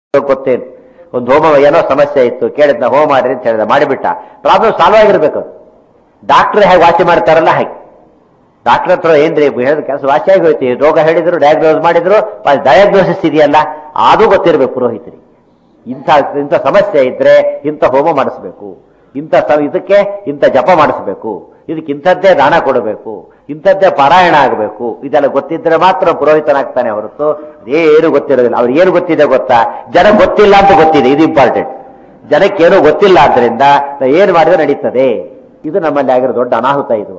ಗೊತ್ತೇನು ಒಂದು ಹೋಮ ಏನೋ ಸಮಸ್ಯೆ ಇತ್ತು ಕೇಳಿದ್ನ ಹೋಮ ಮಾಡ್ರಿ ಅಂತ ಹೇಳಿದ ಮಾಡಿಬಿಟ್ಟ ಪ್ರಾಬ್ಲಮ್ ಸಾಲ್ವ್ ಆಗಿರ್ಬೇಕು ಡಾಕ್ಟರ್ ಹೇಗೆ ವಾಸಿ ಮಾಡ್ತಾರಲ್ಲ ಹಾಗೆ ಡಾಕ್ಟರ್ ಹತ್ರ ಏನ್ರಿ ಹೇಳಿದ ಕೆಲಸ ವಾಸಿ ಆಗಿ ಹೋಯ್ತು ರೋಗ ಹೇಳಿದ್ರು ಡಯಾಗ್ನೋಸ್ ಮಾಡಿದ್ರು ಡಯಾಗ್ನೋಸಿಸ್ ಇದೆಯಲ್ಲ ಅದು ಗೊತ್ತಿರ್ಬೇಕು ಪುರೋಹಿತರಿಗೆ ಇಂಥ ಇಂಥ ಸಮಸ್ಯೆ ಇದ್ರೆ ಇಂಥ ಹೋಮ ಮಾಡಿಸ್ಬೇಕು ಇಂಥ ಸ- ಇದಕ್ಕೆ ಇಂಥ ಜಪ ಮಾಡಿಸ್ಬೇಕು ಇದಕ್ಕೆ ಇಂಥದ್ದೇ ದಾನ ಕೊಡಬೇಕು ಇಂಥದ್ದೇ ಪಾರಾಯಣ ಆಗಬೇಕು ಇದೆಲ್ಲ ಗೊತ್ತಿದ್ರೆ ಮಾತ್ರ ಪುರೋಹಿತನಾಗ್ತಾನೆ ಹೊರತು ಏನು ಗೊತ್ತಿರೋದಿಲ್ಲ ಅವ್ರಿಗೆ ಏನು ಗೊತ್ತಿದೆ ಗೊತ್ತಾ ಜನ ಗೊತ್ತಿಲ್ಲ ಅಂತ ಗೊತ್ತಿದೆ ಇದು ಇಂಪಾರ್ಟೆಂಟ್ ಜನಕ್ಕೇನು ಗೊತ್ತಿಲ್ಲ ಆದ್ರಿಂದ ನಾವು ಏನು ಮಾಡಿದ್ರೆ ನಡೀತದೆ ಇದು ನಮ್ಮಲ್ಲಿ ಆಗಿರೋ ದೊಡ್ಡ ಅನಾಹುತ ಇದು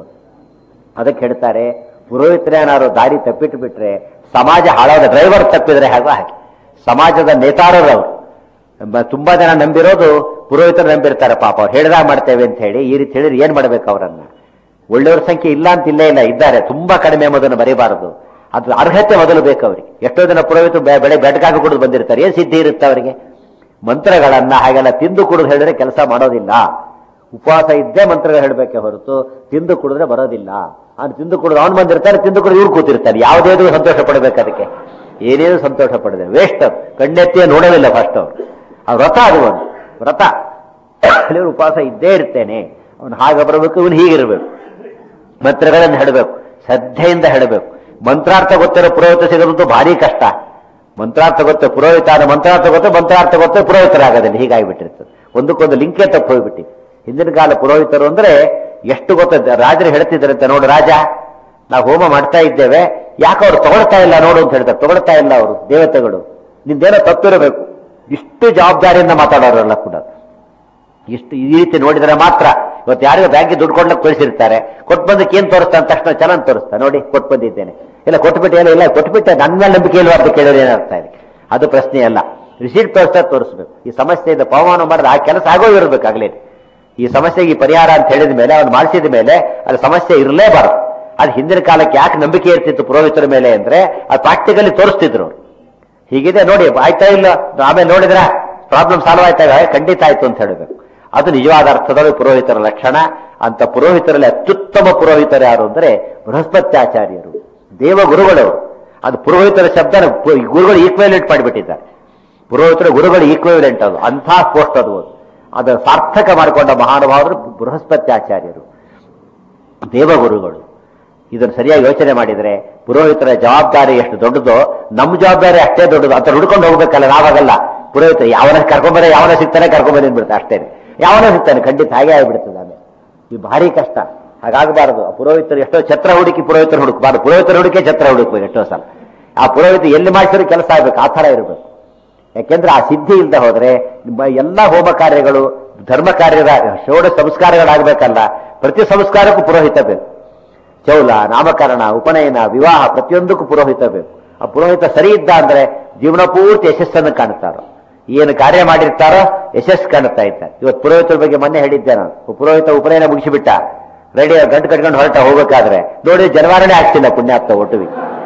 ಅದಕ್ಕೆ ಹೇಳ್ತಾರೆ ಪುರೋಹಿತರೇನಾದ್ರು ದಾರಿ ತಪ್ಪಿಟ್ಟು ಬಿಟ್ರೆ ಸಮಾಜ ಹಾಳಾದ ಡ್ರೈವರ್ ತಪ್ಪಿದ್ರೆ ಹೇಗೋ ಹಾಗೆ ಸಮಾಜದ ನೇತಾರರವರು ಬ- ತುಂಬಾ ಜನ ನಂಬಿರೋದು ಪುರೋಹಿತರು ನಂಬಿರ್ತಾರೆ ಪಾಪ ಅವ್ರು ಹೇಳ್ದಾಗ ಮಾಡ್ತೇವೆ ಅಂತ ಹೇಳಿ ಈ ರೀತಿ ಹೇಳಿದ್ರೆ ಏನ್ ಮಾಡ್ಬೇಕು ಅವರನ್ನ ಒಳ್ಳೆಯವ್ರ ಸಂಖ್ಯೆ ಇಲ್ಲ ಅಂತ ಇಲ್ಲೇ ಇಲ್ಲ ಇದ್ದಾರೆ ತುಂಬಾ ಕಡಿಮೆ ಎಂಬುದನ್ನು ಬರೀಬಾರದು ಅದು ಅರ್ಹತೆ ಮೊದಲು ಬೇಕು ಅವರಿಗೆ ಎಷ್ಟೋ ಜನ ಪುರೋಹಿತರು ಬೆ- ಬೆಳೆ ಬೆಡ್ಕಾಗಿ ಕುಡಿದು ಬಂದಿರ್ತಾರೆ ಏನ್ ಸಿದ್ಧಿ ಇರುತ್ತೆ ಅವರಿಗೆ ಮಂತ್ರಗಳನ್ನ ಹಾಗೆಲ್ಲ ತಿಂದು ಕುಡಿದು ಹೇಳಿದ್ರೆ ಕೆಲಸ ಮಾಡೋದಿಲ್ಲ ಉಪವಾಸ ಇದ್ದೇ ಮಂತ್ರಗಳು ಹೇಳಬೇಕೆ ಹೊರತು ತಿಂದು ಕುಡಿದ್ರೆ ಬರೋದಿಲ್ಲ ಅವ್ನು ತಿಂದು ಕುಡಿದು ಅವ್ನು ಬಂದಿರ್ತಾರೆ ತಿಂದು ಕುಡಿದು ಇವ್ರು ಕೂತಿರ್ತಾರೆ ಯಾವುದೇದು ಸಂತೋಷ ಪಡಬೇಕು ಅದಕ್ಕೆ ಏನೇನು ಸಂತೋಷ ಪಡದೆ ವೇಸ್ಟ್ ಕಣ್ಣೆತ್ತಿಯೇ ನೋಡೋದಿಲ್ಲ ಫಸ್ಟ್ ಅವ್ರು ಆ ವ್ರತ ಅದು ಒಂದು ವ್ರತ ಅಲ್ಲಿ ಉಪವಾಸ ಇದ್ದೇ ಇರ್ತೇನೆ ಅವನು ಹಾಗೆ ಬರಬೇಕು ಇವನು ಹೀಗಿರ್ಬೇಕು ಮಂತ್ರಗಳನ್ನು ಹೇಳಬೇಕು ಶ್ರದ್ಧೆಯಿಂದ ಹೇಳಬೇಕು ಮಂತ್ರಾರ್ಥ ಗೊತ್ತಿರೋ ಪುರೋಹಿತ ಸಿಗೋದಂತೂ ಭಾರಿ ಕಷ್ಟ ಮಂತ್ರಾರ್ಥ ಗೊತ್ತು ಪುರೋಹಿತ ಆದ ಮಂತ್ರಾರ್ಥ ಗೊತ್ತು ಮಂತ್ರಾರ್ಥ ಗೊತ್ತು ಪುರೋಹಿತರಾಗೋದಿಲ್ಲ ಹೀಗಾಗಿಬಿಟ್ಟಿರ್ತದೆ ಒಂದಕ್ಕೊಂದು ಲಿಂಕೇ ತಪ್ಪು ಹೋಗ್ಬಿಟ್ಟು ಹಿಂದಿನ ಕಾಲ ಪುರೋಹಿತರು ಅಂದ್ರೆ ಎಷ್ಟು ಗೊತ್ತ ರಾಜರು ಹೇಳ್ತಿದ್ರಂತೆ ನೋಡು ರಾಜ ನಾವು ಹೋಮ ಮಾಡ್ತಾ ಇದ್ದೇವೆ ಯಾಕೆ ಅವ್ರು ತಗೊಳ್ತಾ ಇಲ್ಲ ನೋಡು ಅಂತ ಹೇಳ್ತಾರೆ ತಗೊಳ್ತಾ ಇಲ್ಲ ಅವರು ದೇವತೆಗಳು ನಿಂದೇನೋ ತಪ್ಪಿರಬೇಕು ಇಷ್ಟು ಜವಾಬ್ದಾರಿಯಿಂದ ಮಾತಾಡೋರಲ್ಲ ಕೂಡ ಇಷ್ಟು ಈ ರೀತಿ ನೋಡಿದ್ರೆ ಮಾತ್ರ ಇವತ್ತು ಯಾರಿಗೂ ಬ್ಯಾಂಕಿಗೆ ದುಡ್ಡು ಕೊಡ್ಲಿಕ್ಕೆ ಕಳಿಸಿರ್ತಾರೆ ಕೊಟ್ಟು ಬಂದಕ್ಕೆ ಏನ್ ತೋರಿಸ್ತಾ ಅಂತ ತಕ್ಷಣ ಚಲನ್ ತೋರಿಸ್ತಾ ನೋಡಿ ಕೊಟ್ಟು ಬಂದಿದ್ದೇನೆ ಇಲ್ಲ ಕೊಟ್ಬಿಟ್ಟೆ ಇಲ್ಲ ಇಲ್ಲ ಕೊಟ್ಬಿಟ್ಟೆ ನನ್ನ ಮೇಲೆ ನಂಬಿಕೆ ಇಲ್ವಾ ಅಂತ ಕೇಳಿದ್ರೆ ಏನರ್ಥ ಇದೆ ಅದು ಪ್ರಶ್ನೆ ಅಲ್ಲ ರಿಸೀಟ್ ತೋರಿಸ್ತಾ ತೋರಿಸ್ಬೇಕು ಈ ಸಮಸ್ಯೆಯಿಂದ ಪವಮಾನ ಮಾಡಿದ್ರೆ ಆ ಕೆಲಸ ಆಗೋ ಇರಬೇಕಾಗ್ಲೇ ಈ ಸಮಸ್ಯೆಗೆ ಈ ಪರಿಹಾರ ಅಂತ ಹೇಳಿದ ಮೇಲೆ ಅವ್ನು ಮಾಡಿಸಿದ ಮೇಲೆ ಅದು ಸಮಸ್ಯೆ ಇರಲೇಬಾರದು ಅದು ಹಿಂದಿನ ಕಾಲಕ್ಕೆ ಯಾಕೆ ನಂಬಿಕೆ ಇರ್ತಿತ್ತು ಪುರೋಹಿತರ ಮೇಲೆ ಅಂದ್ರೆ ಅದು ಪ್ರಾಕ್ಟಿಕಲಿ ತೋರಿಸ್ತಿದ್ರು ಅವ್ರು ಹೀಗಿದೆ ನೋಡಿ ಆಯ್ತಾ ಇಲ್ಲ ಆಮೇಲೆ ನೋಡಿದ್ರ ಪ್ರಾಬ್ಲಮ್ ಸಾಲ್ವ್ ಆಯ್ತಾ ಖಂಡಿತ ಆಯ್ತು ಅಂತ ಹೇಳಬೇಕು ಅದು ನಿಜವಾದ ಅರ್ಥದಲ್ಲಿ ಪುರೋಹಿತರ ಲಕ್ಷಣ ಅಂತ ಪುರೋಹಿತರಲ್ಲಿ ಅತ್ಯುತ್ತಮ ಪುರೋಹಿತರು ಯಾರು ಅಂದ್ರೆ ಬೃಹಸ್ಪತ್ಯಾಚಾರ್ಯರು ದೇವ ಗುರುಗಳು ಅದು ಪುರೋಹಿತರ ಶಬ್ದನ ಪು- ಗುರುಗಳು ಈಕ್ವಲೆಂಟ್ ಮಾಡಿಬಿಟ್ಟಿದ್ದಾರೆ ಪುರೋಹಿತರ ಗುರುಗಳು ಈಕ್ವಲೆಂಟ್ ಅದು ಅಂಥ ಪೋಸ್ಟ್ ಅದು ಅದು. ಅದರ ಸಾರ್ಥಕ ಮಾಡಿಕೊಂಡ ಮಹಾನುಭಾವರು ಬೃಹಸ್ಪತ್ಯಾಚಾರ್ಯರು ದೇವಗುರುಗಳು ಇದನ್ನು ಸರಿಯಾಗಿ ಯೋಚನೆ ಮಾಡಿದ್ರೆ ಪುರೋಹಿತರ ಜವಾಬ್ದಾರಿ ಎಷ್ಟು ದೊಡ್ಡದೋ ನಮ್ಮ ಜವಾಬ್ದಾರಿ ಅಷ್ಟೇ ದೊಡ್ಡದು ಅಂತ ಹುಡ್ಕೊಂಡು ಹೋಗ್ಬೇಕಲ್ಲ ನಾವಾಗಲ್ಲ ಪುರೋಹಿತ ಯಾವನ ಕರ್ಕೊಂಬರ ಯಾವನ ಸಿಗ್ತಾನೆ ಕರ್ಕೊಂಬರ ಬಿಡ್ತಾರೆ ಅಷ್ಟೇ ಯಾವನ ಸಿಗ್ತಾನೆ ಖಂಡಿತ ಹಾಗೆ ಆಗಿಬಿಡ್ತದೆ ಆಮೇಲೆ ಇದು ಭಾರಿ ಕಷ್ಟ ಹಾಗಾಗಬಾರದು ಆ ಪುರೋಹಿತರು ಎಷ್ಟೋ ಛತ್ರ ಹುಡುಕಿ ಪುರೋಹಿತರು ಹುಡುಕಬಾರ್ದು ಪುರೋಹಿತರ ಹುಡುಕಿ ಛತ್ರ ಹುಡುಕ್ಬೇಕು ಎಷ್ಟೋ ಸಲ ಆ ಪುರೋಹಿತ ಎಲ್ಲಿ ಮಾಡಿಸಿದ್ರು ಕೆಲಸ ಆಗ್ಬೇಕು ಆ ಥರ ಇರಬೇಕು ಯಾಕೆಂದ್ರೆ ಆ ಸಿದ್ಧಿ ಇಲ್ಲದೆ ಹೋದ್ರೆ ನಿಮ್ಮ ಎಲ್ಲ ಹೋಮ ಕಾರ್ಯಗಳು ಧರ್ಮ ಕಾರ್ಯದ ಷೋಡ ಸಂಸ್ಕಾರಗಳಾಗಬೇಕಲ್ಲ ಪ್ರತಿ ಸಂಸ್ಕಾರಕ್ಕೂ ಪುರೋಹಿತ ಬೇಕು ಚೌಲ ನಾಮಕರಣ ಉಪನಯನ ವಿವಾಹ ಪ್ರತಿಯೊಂದಕ್ಕೂ ಪುರೋಹಿತ ಬೇಕು ಆ ಪುರೋಹಿತ ಸರಿ ಇದ್ದ ಅಂದ್ರೆ ಜೀವನ ಪೂರ್ತಿ ಯಶಸ್ಸನ್ನು ಕಾಣುತ್ತಾರೋ ಏನು ಕಾರ್ಯ ಮಾಡಿರ್ತಾರೋ ಯಶಸ್ಸು ಕಾಣುತ್ತಾ ಇದ್ದಾರೆ ಇವತ್ತು ಪುರೋಹಿತರ ಬಗ್ಗೆ ಮೊನ್ನೆ ಹೇಳಿದ್ದೆ ನಾನು ಒಬ್ಬ ಪುರೋಹಿತ ಉಪನಯನ ಮುಗಿಸಿಬಿಟ್ಟ ರೆಡಿ ಗಂಟು ಕಟ್ಕೊಂಡು ಹೊರಟ ಹೋಗ್ಬೇಕಾದ್ರೆ ನೋಡಿ ಜನವಾರನೇ ಆಗ್ತಿಲ್ಲ ಪುಣ್ಯಾಪ್ತ ಒಟ್ಟುವಿ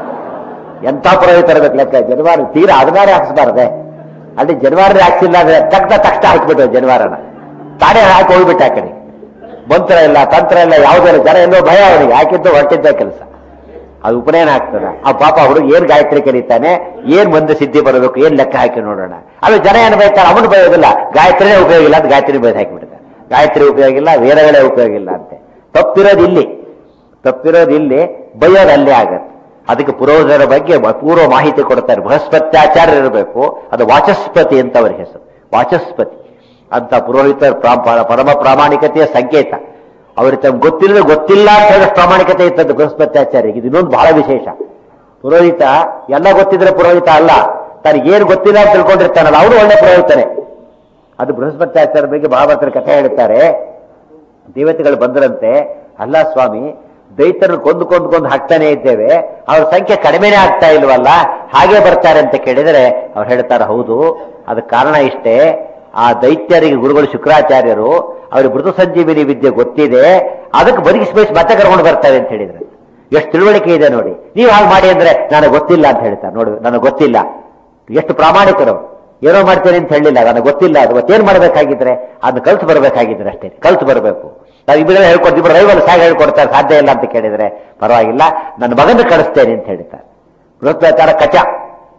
ಎಂಥ ಪುರೋಹಿತ ಇರ್ಬೇಕು ಲೆಕ್ಕ ಜನವಾರ ತೀರಾ ಅದನ್ನಾರೇ ಹಾಕಿಸ್ಬಾರ್ದೆ ಅಲ್ಲಿ ಜನವಾರನೇ ಹಾಕ್ಸಿಲ್ಲ ಅಂದ್ರೆ ತಕ್ಷಣ ತಕ್ಷಣ ಹಾಕ್ಬಿಟ್ಟು ಜನವಾರನ ತಾನೇ ಹಾಕಿ ಹೋಗ್ಬಿಟ್ಟ ಆ ಕಡೆ ಮಂತ್ರ ಇಲ್ಲ ತಂತ್ರ ಇಲ್ಲ ಯಾವುದೇ ಇಲ್ಲ ಜನ ಎಲ್ಲೋ ಭಯ ಅವನಿಗೆ ಹಾಕಿದ್ದು ಹೊರಟಿದ್ದ ಕೆಲಸ ಅದು ಉಪನಯನ ಆಗ್ತದ ಆ ಪಾಪ ಹುಡುಗ ಏನ್ ಗಾಯತ್ರಿ ಕರೀತಾನೆ ಏನ್ ಮುಂದೆ ಸಿದ್ಧಿ ಬರಬೇಕು ಏನ್ ಲೆಕ್ಕ ಹಾಕಿ ನೋಡೋಣ ಅದು ಜನ ಏನ್ ಬೈತಾರೆ ಅವನು ಬಯೋದಿಲ್ಲ ಗಾಯತ್ರಿನೇ ಉಪಯೋಗ ಇಲ್ಲ ಅಂತ ಗಾಯತ್ರಿ ಬೈದು ಹಾಕಿಬಿಡ್ತಾರೆ ಗಾಯತ್ರಿ ಉಪಯೋಗ ಇಲ್ಲ ವೇದಗಳೇ ಉಪಯೋಗ ಇಲ್ಲ ಅಂತೆ ತಪ್ಪಿರೋದು ಇಲ್ಲಿ ತಪ್ಪಿರೋದು ಇಲ್ಲಿ ಬೈಯೋದು ಅಲ್ಲೇ ಆಗತ್ತೆ ಅದಕ್ಕೆ ಪುರೋಹಿತರ ಬಗ್ಗೆ ಪೂರ್ವ ಮಾಹಿತಿ ಕೊಡ್ತಾರೆ ಬೃಹಸ್ಪತ್ಯಾಚಾರ್ಯ ಇರಬೇಕು ಅದು ವಾಚಸ್ಪತಿ ಅಂತ ಅವ್ರ ಹೆಸರು ವಾಚಸ್ಪತಿ ಅಂತ ಪುರೋಹಿತರ ಪ್ರಾ- ಪ- ಪರಮ ಪ್ರಾಮಾಣಿಕತೆಯ ಸಂಕೇತ ಅವ್ರಿಗೆ ತಮ್ಗೆ ಗೊತ್ತಿಲ್ಲದೆ ಗೊತ್ತಿಲ್ಲ ಅಂತ ಹೇಳೋ ಪ್ರಾಮಾಣಿಕತೆ ಇತ್ತದ್ದು ಬೃಹಸ್ಪತ್ಯಾಚಾರ್ಯಗೆ ಇದು ಇನ್ನೊಂದು ಬಹಳ ವಿಶೇಷ ಪುರೋಹಿತ ಎಲ್ಲ ಗೊತ್ತಿದ್ರೆ ಪುರೋಹಿತ ಅಲ್ಲ ತನಗೆ ಏನು ಗೊತ್ತಿಲ್ಲ ಅಂತ ತಿಳ್ಕೊಂಡಿರ್ತಾನಲ್ಲ ಅವನು ಒಳ್ಳೆ ಪುರೋಹಿತನೇ ಅದು ಬೃಹಸ್ಪತ್ಯಾಚಾರ್ಯ ಬಗ್ಗೆ ಮಹಾಭಾರತರ ಕಥೆ ಹೇಳ್ತಾರೆ ದೇವತೆಗಳು ಬಂದರಂತೆ ಅಲ್ಲ ಸ್ವಾಮಿ ದೈತ್ಯರನ್ನು ಕೊಂದು ಕೊಂದು ಕೊಂದು ಹಾಕ್ತಾನೆ ಇದ್ದೇವೆ ಅವ್ರ ಸಂಖ್ಯೆ ಕಡಿಮೆನೇ ಆಗ್ತಾ ಇಲ್ವಲ್ಲ ಹಾಗೆ ಬರ್ತಾರೆ ಅಂತ ಕೇಳಿದರೆ ಅವ್ರು ಹೇಳ್ತಾರೆ ಹೌದು ಅದಕ್ಕೆ ಕಾರಣ ಇಷ್ಟೇ ಆ ದೈತ್ಯರಿಗೆ ಗುರುಗಳು ಶುಕ್ರಾಚಾರ್ಯರು ಅವ್ರಿಗೆ ಮೃದು ಸಂಜೀವಿನಿ ವಿದ್ಯೆ ಗೊತ್ತಿದೆ ಅದಕ್ಕೆ ಬದುಕಿಸ್ಬೇಸ್ ಮತ್ತೆ ಕರ್ಕೊಂಡು ಬರ್ತಾರೆ ಅಂತ ಹೇಳಿದ್ರೆ ಎಷ್ಟು ತಿಳುವಳಿಕೆ ಇದೆ ನೋಡಿ ನೀವು ಹಾಗೆ ಮಾಡಿ ಅಂದ್ರೆ ನನಗೆ ಗೊತ್ತಿಲ್ಲ ಅಂತ ಹೇಳ್ತಾರೆ ನೋಡಿ ನನಗೆ ಗೊತ್ತಿಲ್ಲ ಎಷ್ಟು ಪ್ರಾಮಾಣಿಕರು ಏನೋ ಮಾಡ್ತೇನೆ ಅಂತ ಹೇಳಿಲ್ಲ ನನಗೆ ಗೊತ್ತಿಲ್ಲ ಅದು ಮತ್ತೇನ್ ಮಾಡ್ಬೇಕಾಗಿದ್ರೆ ಅದನ್ನ ಕಲ್ತು ಬರ್ಬೇಕಾಗಿದ್ರೆ ಅಷ್ಟೇ ಕಲ್ತು ಬರಬೇಕು ನಾವು ಇಬ್ಬರೇ ಹೇಳ್ಕೊಡ್ತೀವಿ ಇಬ್ಬರು ರೈವಲ್ ಸಾಗ ಹೇಳ್ಕೊಡ್ತಾರೆ ಸಾಧ್ಯ ಇಲ್ಲ ಅಂತ ಕೇಳಿದ್ರೆ ಪರವಾಗಿಲ್ಲ ನನ್ನ ಮಗನ ಕಳಿಸ್ತೇನೆ ಅಂತ ಹೇಳ್ತಾರೆ ಬೃಹತ್ಯಾಚಾರ ಕಚ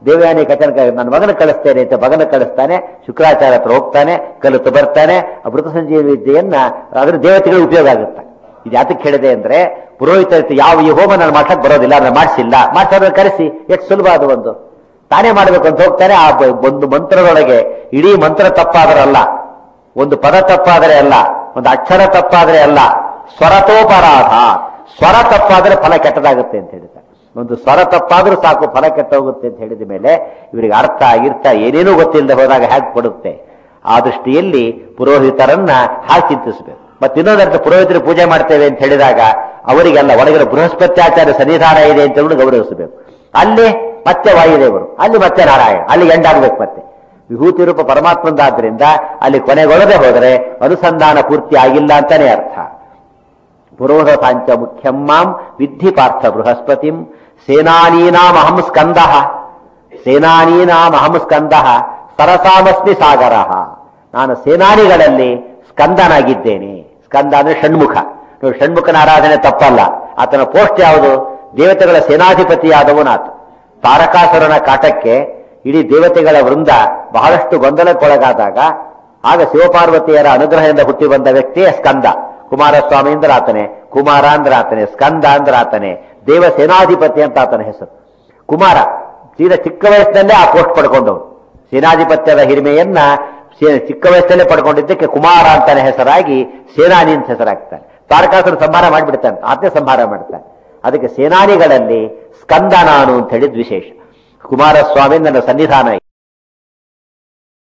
ದೇವಯಾನಿ ಕಥನ ನನ್ನ ಮಗನ ಕಳಿಸ್ತೇನೆ ಅಂತ ಮಗನ ಕಳಿಸ್ತಾನೆ ಶುಕ್ರಾಚಾರ್ಯ ಹತ್ರ ಹೋಗ್ತಾನೆ ಕಲಿತು ಬರ್ತಾನೆ ಆ ಮೃತ ಸಂಜೀವಿ ವಿದ್ಯೆಯನ್ನ ಅದ್ರ ದೇವತೆಗಳು ಉಪಯೋಗ ಆಗುತ್ತೆ ಇದು ಯಾತಕ್ಕೆ ಹೇಳಿದೆ ಅಂದ್ರೆ ಪುರೋಹಿತ ಯಾವ ಈ ಹೋಮ ನಾನು ಮಾಡ್ಸಕ್ ಬರೋದಿಲ್ಲ ನಾನು ಮಾಡಿಸಿಲ್ಲ ಮಾಡ್ಸೋದ್ರ ಕರೆಸಿ ಎಷ್ಟು ಸುಲಭ ಅದು ಒಂದು ತಾನೇ ಮಾಡ್ಬೇಕು ಅಂತ ಹೋಗ್ತಾನೆ ಆ ಬ- ಒಂದು ಮಂತ್ರದೊಳಗೆ ಇಡೀ ಮಂತ್ರ ತಪ್ಪಾದರಲ್ಲ ಒಂದು ಪದ ತಪ್ಪಾದರೆ ಅಲ್ಲ ಒಂದು ಅಕ್ಷರ ತಪ್ಪಾದರೆ ಅಲ್ಲ ಸ್ವರತೋಪರಾಧ ಸ್ವರ ತಪ್ಪಾದರೆ ಫಲ ಕೆಟ್ಟದಾಗುತ್ತೆ ಅಂತ ಹೇಳಿದ್ದಾರೆ ಒಂದು ಸ್ವರ ತಪ್ಪಾದ್ರೂ ಸಾಕು ಫಲ ಕೆಟ್ಟೋಗುತ್ತೆ ಅಂತ ಹೇಳಿದ ಮೇಲೆ ಇವರಿಗೆ ಅರ್ಥ ಆಗಿರ್ತ ಏನೇನೂ ಗೊತ್ತಿಲ್ಲದೆ ಹೋದಾಗ ಹೇಗೆ ಕೊಡುತ್ತೆ ಆ ದೃಷ್ಟಿಯಲ್ಲಿ ಪುರೋಹಿತರನ್ನ ಹಾಗೆ ಚಿಂತಿಸಬೇಕು ಮತ್ತೆ ಇನ್ನೊಂದಂತ ಪುರೋಹಿತರು ಪೂಜೆ ಮಾಡ್ತೇವೆ ಅಂತ ಹೇಳಿದಾಗ ಅವರಿಗೆಲ್ಲ ಒಳಗಿರೋ ಬೃಹಸ್ಪತ್ಯಾಚಾರ್ಯ ಸನ್ನಿಧಾನ ಇದೆ ಅಂತ ಹೇಳಿ ಗೌರವಿಸಬೇಕು ಅಲ್ಲಿ ಮತ್ತೆ ವಾಯುದೇವರು ಅಲ್ಲಿ ಮತ್ತೆ ನಾರಾಯಣ ಅಲ್ಲಿ ಎಂಡಾಗ್ಬೇಕು ಮತ್ತೆ ವಿಭೂತಿ ರೂಪ ಪರಮಾತ್ಮಂದಾದ್ರಿಂದ ಅಲ್ಲಿ ಕೊನೆಗೊಳ್ಳದೆ ಹೋದರೆ ಅನುಸಂಧಾನ ಪೂರ್ತಿ ಆಗಿಲ್ಲ ಅಂತಾನೆ ಅರ್ಥ ಪುರೋಧ ಸಾಂಚ ಮುಖ್ಯಂ ಮಾಂ ವಿದ್ಧಿ ಪಾರ್ಥ ಬೃಹಸ್ಪತಿಂ ಸೇನಾನೀನಾಮಹಂ ಸ್ಕಂದ ಸೇನಾನೀನಾಮಹಂ ಸ್ಕಂದ ಸರಸಾಮಸ್ಮಿ ಸಾಗರ ನಾನು ಸೇನಾನಿಗಳಲ್ಲಿ ಸ್ಕಂದನಾಗಿದ್ದೇನೆ ಸ್ಕಂದ ಅಂದ್ರೆ ಷಣ್ಮುಖ ನೋಡಿ ಷಣ್ಮುಖನ ಆರಾಧನೆ ತಪ್ಪಲ್ಲ ಆತನ ಪೋಸ್ಟ್ ಯಾವುದು ದೇವತೆಗಳ ಸೇನಾಧಿಪತಿಯಾದವನಾತ ತಾರಕಾಸುರನ ಕಾಟಕ್ಕೆ ಇಡೀ ದೇವತೆಗಳ ವೃಂದ ಬಹಳಷ್ಟು ಗೊಂದಲಕ್ಕೊಳಗಾದಾಗ ಆಗ ಶಿವಪಾರ್ವತಿಯರ ಅನುಗ್ರಹದಿಂದ ಹುಟ್ಟಿ ಬಂದ ವ್ಯಕ್ತಿಯೇ ಸ್ಕಂದ ಕುಮಾರಸ್ವಾಮಿ ಅಂದ್ರೆ ಆತನೆ ಕುಮಾರ ಅಂದ್ರೆ ಆತನೆ ಸ್ಕಂದ ಅಂದ್ರೆ ಆತನೆ ದೇವ ಸೇನಾಧಿಪತಿ ಅಂತ ಆತನ ಹೆಸರು ಕುಮಾರ ಸೀದಾ ಚಿಕ್ಕ ವಯಸ್ಸಿನಲ್ಲೇ ಆ ಪೋಸ್ಟ್ ಪಡ್ಕೊಂಡವನು ಸೇನಾಧಿಪತ್ಯದ ಹಿರಿಮೆಯನ್ನ ಸೇ- ಚಿಕ್ಕ ವಯಸ್ಸಲ್ಲೇ ಪಡ್ಕೊಂಡಿದ್ದಕ್ಕೆ ಕುಮಾರ ಅಂತಾನೆ ಹೆಸರಾಗಿ ಸೇನಾನಿ ಅಂತ ಹೆಸರಾಗ್ತಾನೆ ತಾರಕಾಸುರ ಸಂಹಾರ ಮಾಡಿಬಿಡ್ತಾನೆ ಆತನೇ ಸಂಹಾರ ಮಾಡ್ತಾನೆ ಅದಕ್ಕೆ ಸೇನಾನಿಗಳಲ್ಲಿ ಸ್ಕಂದ ನಾನು ಅಂತ ಹೇಳಿದ್ ವಿಶೇಷ ಕುಮಾರಸ್ವಾಮಿ ನನ್ನ ಸನ್ನಿಧಾನ